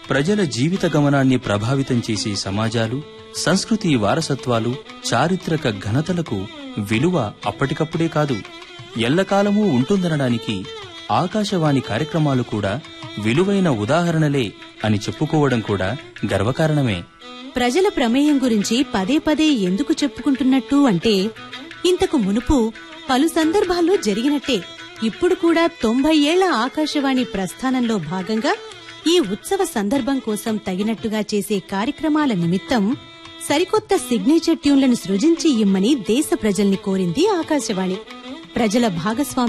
ప్రజల జీవిత గమనాన్ని ప్రభావితం చేసే సమాజాలు సంస్కృతి వారసత్వాలు చారిత్రక ఘనతలకు విలువ అప్పటికప్పుడే కాదు ఎల్లకాలమూ ఉంటుందనడానికి ఆకాశవాణి కార్యక్రమాలు కూడా విలువైన ఉదాహరణలే అని చెప్పుకోవడం కూడా గర్వకారణమే ప్రజల ప్రమేయం గురించి పదే పదే ఎందుకు చెప్పుకుంటున్నట్టు అంటే ఇంతకు మునుపు పలు సందర్భాల్లో జరిగినట్టే ఇప్పుడు కూడా తొంభై ఏళ్ల ఆకాశవాణి ప్రస్థానంలో భాగంగా ఈ ఉత్సవ సందర్భం కోసం తగినట్టుగా చేసే కార్యక్రమాల నిమిత్తం సరికొత్త సిగ్నేచర్ ట్యూన్లను సృజించి ఇమ్మని దేశ ప్రజల్ని కోరింది ఆకాశవాణి ప్రజల భాగస్వామ్యం